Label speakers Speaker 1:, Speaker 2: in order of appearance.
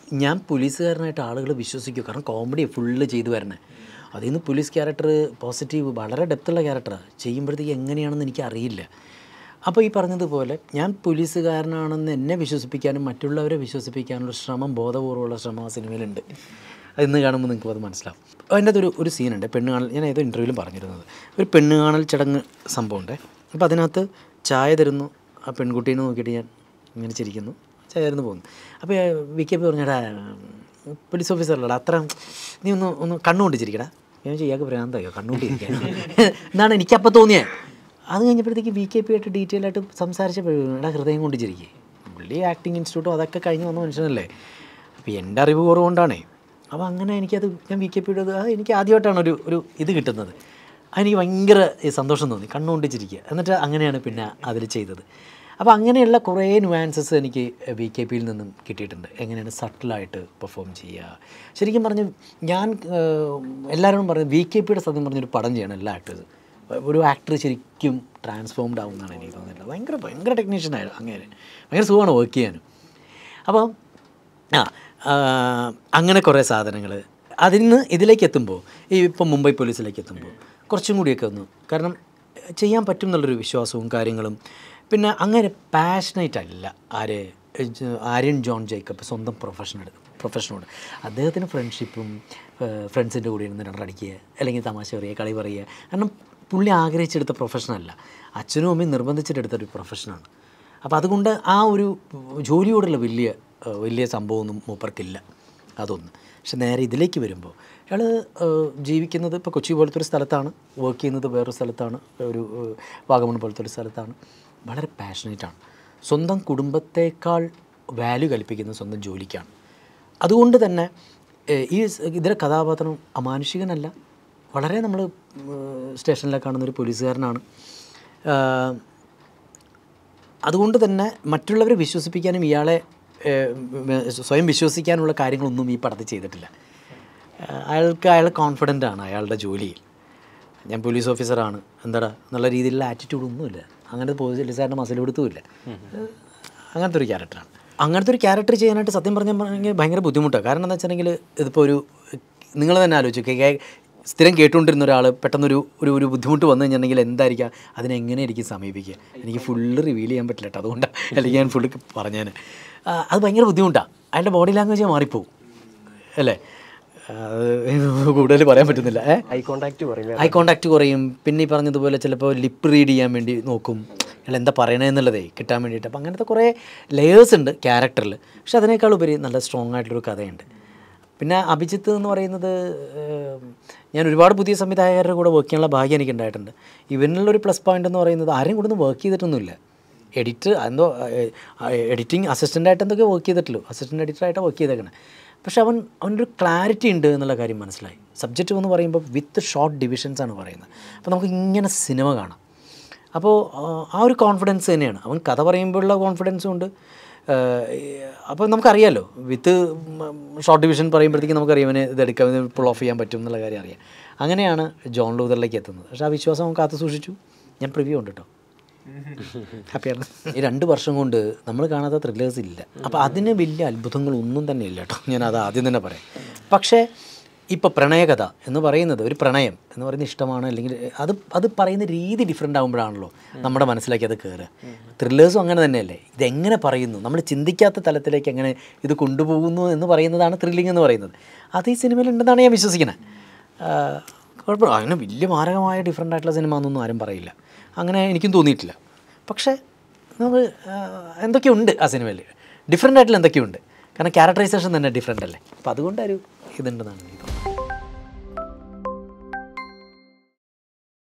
Speaker 1: ഞാൻ പോലീസുകാരനായിട്ട് ആളുകൾ വിശ്വസിക്കും കാരണം കോമഡി ഫുള്ള് ചെയ്തു വരണേ അതിൽ നിന്ന് പോലീസ് ക്യാരക്ടർ പോസിറ്റീവ് വളരെ ഡെപ്തുള്ള ക്യാരക്ടറാണ് ചെയ്യുമ്പോഴത്തേക്ക് എങ്ങനെയാണെന്ന് എനിക്ക് അറിയില്ല അപ്പോൾ ഈ പറഞ്ഞതുപോലെ ഞാൻ പോലീസുകാരനാണെന്ന് എന്നെ വിശ്വസിപ്പിക്കാനും മറ്റുള്ളവരെ വിശ്വസിപ്പിക്കാനുള്ള ശ്രമം ബോധപൂർവ്വമുള്ള ശ്രമം ആ സിനിമയിലുണ്ട് അത് ഇന്ന് കാണുമ്പോൾ നിങ്ങൾക്ക് അത് മനസ്സിലാവും അതിൻ്റെ അകത്തൊരു ഒരു സീനുണ്ട് പെണ്ണ് കാണൽ ഞാൻ ഏതോ ഇൻ്റർവ്യൂവിലും പറഞ്ഞിരുന്നത് ഒരു പെണ്ണ് കാണൽ ചടങ്ങ് സംഭവമുണ്ട് അപ്പോൾ അതിനകത്ത് ചായ തരുന്നു ആ പെൺകുട്ടീനെ നോക്കിയിട്ട് ഞാൻ ഇങ്ങനെ ചിരിക്കുന്നു ചായ തരുന്നു പോകുന്നു അപ്പോൾ വി കെ പി പറഞ്ഞടാ പോലീസ് ഓഫീസറല്ലടാ അത്ര നീ ഒന്ന് ഒന്ന് കണ്ണുകൊണ്ട് ചിരിക്കടാ ഞാൻ ചോദിച്ചു, ഇയാൾക്ക് ഭ്രാന്തായോ കണ്ണുകൊണ്ട് ചിരിക്കാൻ എന്നാണ് എനിക്കപ്പോൾ തോന്നിയത് അത് കഴിഞ്ഞപ്പോഴത്തേക്ക് വി കെ പി ആയിട്ട് ഡീറ്റെയിൽ ആയിട്ട് സംസാരിച്ചപ്പോഴാണ് ഹൃദയം കൊണ്ട് ചിരിക്കുക പുള്ളി ആക്ടിങ് ഇൻസ്റ്റിറ്റ്യൂട്ടും അതൊക്കെ കഴിഞ്ഞ് വന്ന മനുഷ്യനല്ലേ അപ്പോൾ എൻ്റെ അറിവ് കുറവുകൊണ്ടാണേ അപ്പോൾ അങ്ങനെ എനിക്കത് ഞാൻ വി കെ പിയുടെ അത് എനിക്ക് ആദ്യമായിട്ടാണ് ഒരു ഒരു ഇത് കിട്ടുന്നത് അതെനിക്ക് ഭയങ്കര ഈ സന്തോഷം തോന്നി കണ്ണുകൊണ്ട് ചിരിക്കുക എന്നിട്ട് അങ്ങനെയാണ് പിന്നെ അതിൽ ചെയ്തത് അപ്പോൾ അങ്ങനെയുള്ള കുറേ നുവാൻസസ് എനിക്ക് വി കെ പിയിൽ നിന്നും കിട്ടിയിട്ടുണ്ട് എങ്ങനെയാണ് സട്ടിലായിട്ട് പെർഫോം ചെയ്യുക ശരിക്കും പറഞ്ഞ് ഞാൻ ഏഹ്, എല്ലാവരോടും പറഞ്ഞു വി കെ പിയുടെ സത്യം പറഞ്ഞൊരു പടം ചെയ്യണം എല്ലാ ആക്ടേഴ്സും ഒരു ആക്ടർ ശരിക്കും ട്രാൻസ്ഫോംഡ് ആവുമെന്നാണ് എനിക്ക് തോന്നുന്നത് ഭയങ്കര ഭയങ്കര ടെക്നീഷ്യനായിരുന്നു അങ്ങനെ ഭയങ്കര സുഖമാണ് വർക്ക് ചെയ്യാനും അപ്പം ആ ആ, അങ്ങനെ കുറേ സാധനങ്ങൾ അതിൽ നിന്ന് ഇതിലേക്ക് എത്തുമ്പോൾ ഈ ഇപ്പം മുംബൈ പോലീസിലേക്ക് എത്തുമ്പോൾ കുറച്ചും കൂടിയൊക്കെ ഒന്ന് കാരണം ചെയ്യാൻ പറ്റും എന്നുള്ളൊരു വിശ്വാസവും കാര്യങ്ങളും പിന്നെ അങ്ങനെ പാഷനേറ്റ് അല്ല ആര് ജ- ആര്യൻ ജോൺ ജേക്കബ് സ്വന്തം പ്രൊഫഷൻ എടുക്കും പ്രൊഫഷനോട് അദ്ദേഹത്തിന് ഫ്രണ്ട്ഷിപ്പും ഫ്രണ്ട്സിൻ്റെ കൂടെ ഇരുന്ന് രണ്ടടിക്കുക അല്ലെങ്കിൽ തമാശ പറയുക കളി പറയുക കാരണം പുള്ളി ആഗ്രഹിച്ചെടുത്ത പ്രൊഫഷനല്ല അച്ഛനും അമ്മയും നിർബന്ധിച്ചിട്ടെടുത്ത ഒരു പ്രൊഫഷനാണ് അപ്പോൾ അതുകൊണ്ട് ആ ഒരു ജോലിയോടുള്ള വലിയ ഏഹ്, വലിയ സംഭവമൊന്നും മൂപ്പർക്കില്ല അതൊന്ന് പക്ഷെ നേരെ ഇതിലേക്ക് വരുമ്പോൾ അയാൾ ജീവിക്കുന്നത് ഇപ്പോൾ കൊച്ചി പോലത്തെ ഒരു സ്ഥലത്താണ് വർക്ക് ചെയ്യുന്നത് വേറൊരു സ്ഥലത്താണ് ഒരു ഏഹ്, വാഗമൺ പോലത്തെ ഒരു സ്ഥലത്താണ് വളരെ പാഷനേറ്റാണ് സ്വന്തം കുടുംബത്തേക്കാൾ വാല്യൂ കൽപ്പിക്കുന്നത് സ്വന്തം ജോലിക്കാണ് അതുകൊണ്ട് തന്നെ ഏഹ്, ഈ സ് ഇതിലെ കഥാപാത്രം അമാനുഷികനല്ല വളരെ നമ്മൾ സ്റ്റേഷനിലൊക്കെ കാണുന്ന ഒരു പോലീസുകാരനാണ് ഏഹ്, അതുകൊണ്ട് തന്നെ മറ്റുള്ളവരെ വിശ്വസിപ്പിക്കാനും ഇയാളെ ഏഹ്, ഉം, സ്വയം വിശ്വസിക്കാനുള്ള കാര്യങ്ങളൊന്നും ഈ പടത്തിൽ ചെയ്തിട്ടില്ല ഏഹ്, അയാൾക്ക് അയാൾ കോൺഫിഡൻ്റ് ആണ് അയാളുടെ ജോലിയിൽ ഞാൻ പോലീസ് ഓഫീസറാണ് എന്താടാ എന്നുള്ള രീതിയിലുള്ള ആറ്റിറ്റ്യൂഡ് ഒന്നുമില്ല അങ്ങനത്തെ പോലീസുകാരൻ്റെ മസിൽ പിടുത്തുമില്ല ഏഹ്, അങ്ങനത്തെ ഒരു ക്യാരക്ടറാണ് അങ്ങനത്തെ ഒരു ക്യാരക്ടർ ചെയ്യാനായിട്ട് സത്യം പറഞ്ഞാൽ പറഞ്ഞെങ്കിൽ ഭയങ്കര ബുദ്ധിമുട്ടാണ് കാരണം എന്താ വെച്ചിട്ടുണ്ടെങ്കിൽ ഇതിപ്പോൾ ഒരു നിങ്ങൾ തന്നെ ആലോചിക്കുക സ്ഥിരം കേട്ടുകൊണ്ടിരുന്ന ഒരാൾ പെട്ടെന്നൊരു ഒരു ഒരു ബുദ്ധിമുട്ട് വന്നു കഴിഞ്ഞിട്ടുണ്ടെങ്കിൽ എന്തായിരിക്കാം അതിനെങ്ങനെ എനിക്ക് സമീപിക്കുക എനിക്ക് ഫുള്ള് റിവീൽ ചെയ്യാൻ പറ്റില്ല കേട്ടോ അതുകൊണ്ടാണ് അല്ലെങ്കിൽ ഞാൻ ഫുള്ള് പറഞ്ഞേനെ ആ, അത് ഭയങ്കര ബുദ്ധിമുട്ടാണ് അയാളുടെ ബോഡി ലാംഗ്വേജ് മാറിപ്പോവും അല്ലേ അത് കൂടുതൽ പറയാൻ പറ്റുന്നില്ല ഏ
Speaker 2: ഐ കോണ്ടാക്ട് പറയും
Speaker 1: ഐ കോണ്ടാക്ട് കുറയും പിന്നെ ഈ പറഞ്ഞതുപോലെ ചിലപ്പോൾ ലിപ്പ് റീഡ് ചെയ്യാൻ വേണ്ടി നോക്കും അയാൾ എന്താ പറയണതെന്നുള്ളതേ കിട്ടാൻ വേണ്ടിയിട്ട് അപ്പോൾ അങ്ങനത്തെ കുറേ ലെയേഴ്സ് ഉണ്ട് ക്യാരക്ടറിൽ പക്ഷെ അതിനേക്കാൾ ഉപരി നല്ല സ്ട്രോങ് ആയിട്ടുള്ളൊരു കഥയുണ്ട് പിന്നെ അഭിജിത്ത് എന്ന് പറയുന്നത് ഏഹ്, ഞാൻ ഒരുപാട് പുതിയ സംവിധായകരുടെ കൂടെ വർക്ക് ചെയ്യാനുള്ള ഭാഗ്യം എനിക്ക് ഉണ്ടായിട്ടുണ്ട് ഇവനിലുള്ളൊരു പ്ലസ് പോയിന്റ് എന്ന് പറയുന്നത് ആരും കൂടെ ഒന്നും വർക്ക് ചെയ്തിട്ടൊന്നുമില്ല എഡിറ്റ് എന്തോ എഡിറ്റിംഗ് അസിസ്റ്റൻ്റായിട്ട് എന്തൊക്കെ വർക്ക് ചെയ്തിട്ടുള്ളൂ അസിസ്റ്റൻ്റ് എഡിറ്ററായിട്ടാണ് വർക്ക് ചെയ്തേക്കണേ പക്ഷെ അവൻ അവനൊരു ക്ലാരിറ്റി ഉണ്ട് എന്നുള്ള കാര്യം മനസ്സിലായി സബ്ജക്റ്റ് എന്ന് പറയുമ്പോൾ വിത്ത് ഷോർട്ട് ഡിവിഷൻസ് ആണ് പറയുന്നത് അപ്പോൾ നമുക്ക് ഇങ്ങനെ സിനിമ കാണാം അപ്പോൾ ആ ഒരു കോൺഫിഡൻസ് തന്നെയാണ് അവൻ കഥ പറയുമ്പോഴുള്ള കോൺഫിഡൻസും ഉണ്ട് അപ്പോൾ നമുക്കറിയാമല്ലോ വിത്ത് ഷോർട്ട് ഡിവിഷൻ പറയുമ്പോഴത്തേക്കും നമുക്കറിയാം ഇവനെ ഇതെടുക്കാം ഇത് പുൾ ഓഫ് ചെയ്യാൻ പറ്റും എന്നുള്ള കാര്യം അറിയാം അങ്ങനെയാണ് ജോൺ ലൂതറിലേക്ക് എത്തുന്നത് പക്ഷേ ആ വിശ്വാസം അവൻ കാത്തു സൂക്ഷിച്ചു ഞാൻ പ്രിവ്യൂ ഉണ്ട് കേട്ടോ ഹാപ്പിയാണ് ഈ രണ്ട് വർഷം കൊണ്ട് നമ്മൾ കാണാത്ത ത്രില്ലേഴ്സ് ഇല്ല അപ്പോൾ അതിന് വലിയ അത്ഭുതങ്ങളൊന്നും തന്നെ ഇല്ല കേട്ടോ ഞാൻ അത് ആദ്യം തന്നെ പറയാം പക്ഷേ ഇപ്പോൾ പ്രണയകഥ എന്ന് പറയുന്നത് ഒരു പ്രണയം എന്ന് പറയുന്നത് ഇഷ്ടമാണ് അല്ലെങ്കിൽ അത് അത് പറയുന്ന രീതി ഡിഫറെൻ്റ് ആകുമ്പോഴാണല്ലോ നമ്മുടെ മനസ്സിലേക്ക് അത് കയറുക ത്രില്ലേഴ്സും അങ്ങനെ തന്നെയല്ലേ ഇതെങ്ങനെ പറയുന്നു നമ്മൾ ചിന്തിക്കാത്ത തലത്തിലേക്ക് എങ്ങനെ ഇത് കൊണ്ടുപോകുന്നു എന്ന് പറയുന്നതാണ് ത്രില്ലിംഗ് എന്ന് പറയുന്നത് അത് ഈ സിനിമയിൽ ഉണ്ടെന്നാണ് ഞാൻ വിശ്വസിക്കുന്നത് കുഴപ്പമില്ല അങ്ങനെ വലിയ മാരകമായ ഡിഫറെൻ്റ് ആയിട്ടുള്ള സിനിമ എന്നൊന്നും ആരും പറയില്ല അങ്ങനെ എനിക്കും തോന്നിയിട്ടില്ല പക്ഷേ നമുക്ക് ആ, എന്തൊക്കെയുണ്ട് ആ സിനിമയിൽ ഡിഫറെൻ്റ് ആയിട്ടുള്ള എന്തൊക്കെയുണ്ട് കാരണം ക്യാരക്ടറൈസേഷൻ തന്നെ ഡിഫറെൻ്റ് അല്ലേ അപ്പോൾ അതുകൊണ്ടൊരു ഇതുണ്ടെന്നാണ് എനിക്ക് തോന്നുന്നത്